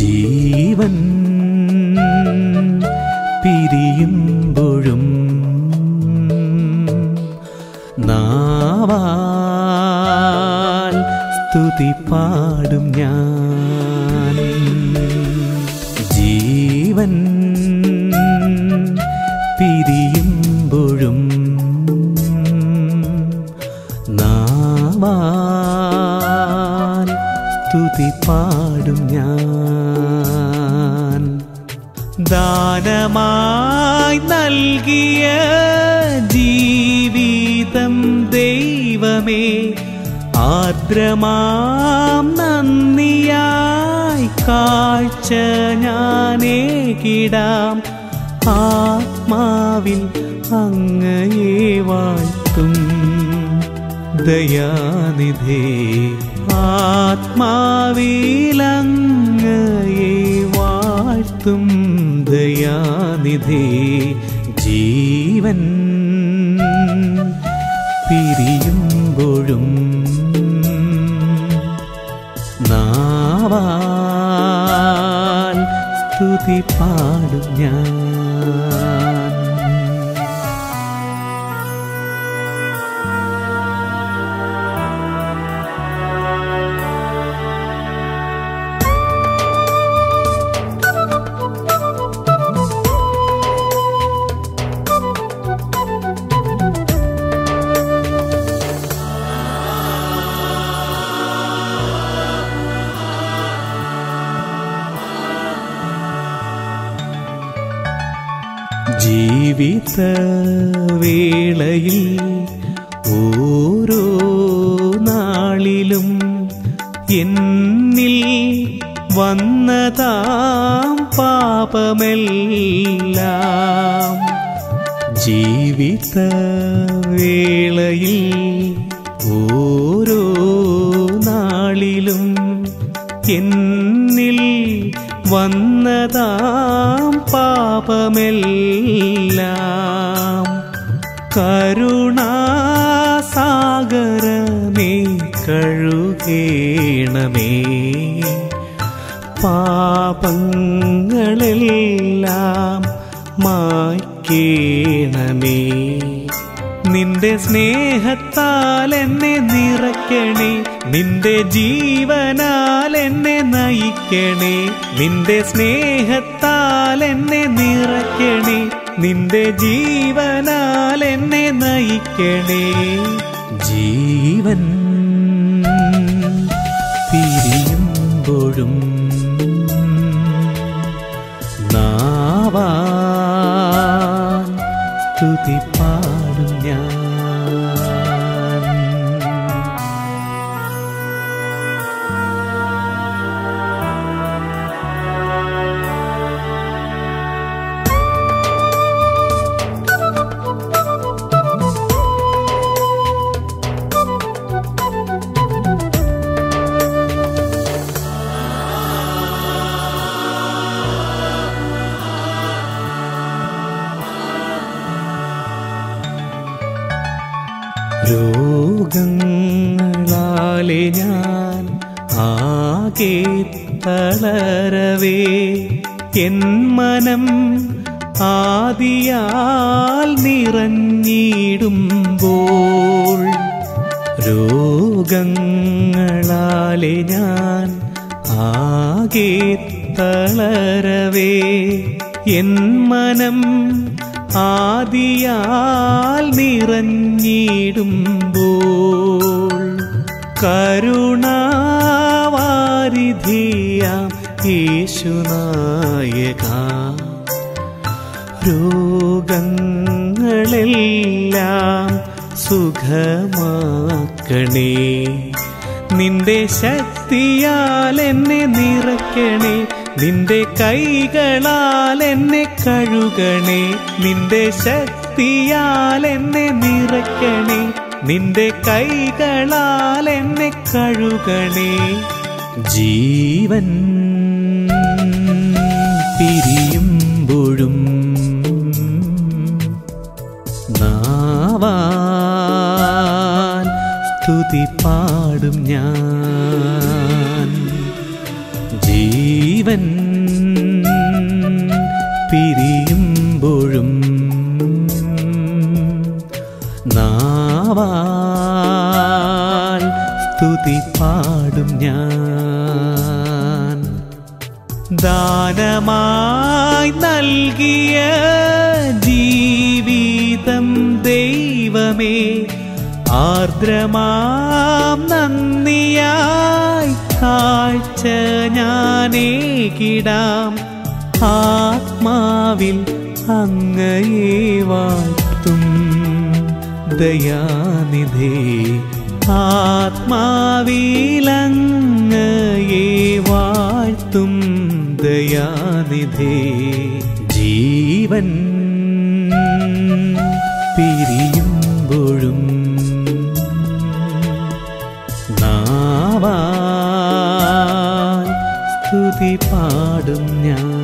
ജീവൻ പിരിയുമ്പോഴും നാവാൽ സ്തുതി പാടും ഞാൻ ജീവൻ പിരിയുമ്പോഴും നാവാൽ സ്തുതി പാടും ഞാൻ ദാനമായി നൽകിയ ജീവിതം ദൈവമേ ആർദ്രമാം നന്ദിയായി കാഴ്ച ഞാനേകിടാം ആത്മാവിൽ അങ്ങയെ വാഴ്ത്തും ദയാനിധേ ആത്മാവിലങ്ങയെ വാഴ്ത്തും ദയാനിധേ ജീവൻ പിരിയുമ്പോഴും നാവാൽ സ്തുതി പാടും ഞാൻ ജീവിത വേളയിൽ ഓരോ നാളിലും എന്നിൽ വന്നതാം പാപമെല്ലാം ജീവിത വേളയിൽ ഓരോ നാളിലും എന്നിൽ വന്നതാം പാപമെല്ലാം കരുണാസാഗരമേ കഴുകേണമേ പാപങ്ങളെല്ലാം മായ്ക്കേണമേ നിന്റെ സ്നേഹത്താൽ എന്നെ നിറയ്ക്കണേ നിന്റെ ജീവനാൽ എന്നെ നയിക്കണേ നിന്റെ സ്നേഹത്താൽ എന്നെ നിറയ്ക്കണേ നിന്റെ ജീവനാൽ എന്നെ നയിക്കണേ ജീവൻ പിരിയുമ്പോഴും നാവാൻ സ്തുതി പാടും ഞാൻ രോഗങ്ങളാലെ ഞാൻ ആകെ തളരവേ എൻ മനം ആദിയാൽ നിറഞ്ഞിടുമ്പോൾ രോഗങ്ങളാലെ ഞാൻ ആകെ തളരവേ എൻ മനം ആദിയാൽ നിറഞ്ഞിടുമ്പോൾ കരുണാവാരിധിയാം യേശുനായക രോഗങ്ങളെല്ലാം സുഖമാക്കണേ നിന്റെ ശക്തിയാൽ എന്നെ നിറയ്ക്കണേ നിന്റെ കൈകളാൽ എന്നെ കഴുകണേ നിന്റെ ശക്തിയാൽ എന്നെ നിറയ്ക്കണേ നിന്റെ കൈകളാൽ എന്നെ കഴുകണേ ജീവൻ പിരിയുമ്പോഴും നാവാൻ സ്തുതി പാടും ഞാൻ ജീവൻ ഞാൻ ദാനമായി നൽകിയ ജീവിതം ദൈവമേ ആർദ്രമാം നന്ദിയായി കാഴ്ച ഞാനേകിടാം ആത്മാവിൽ അങ്ങയെ വാഴ്ത്തും ദയാനിധേ ആത്മാവിലങ്ങയെ വാഴ്ത്തും ദയാനിധേ ജീവൻ പിരിയുമ്പോഴും നാവാൽ സ്തുതി പാടും ഞാൻ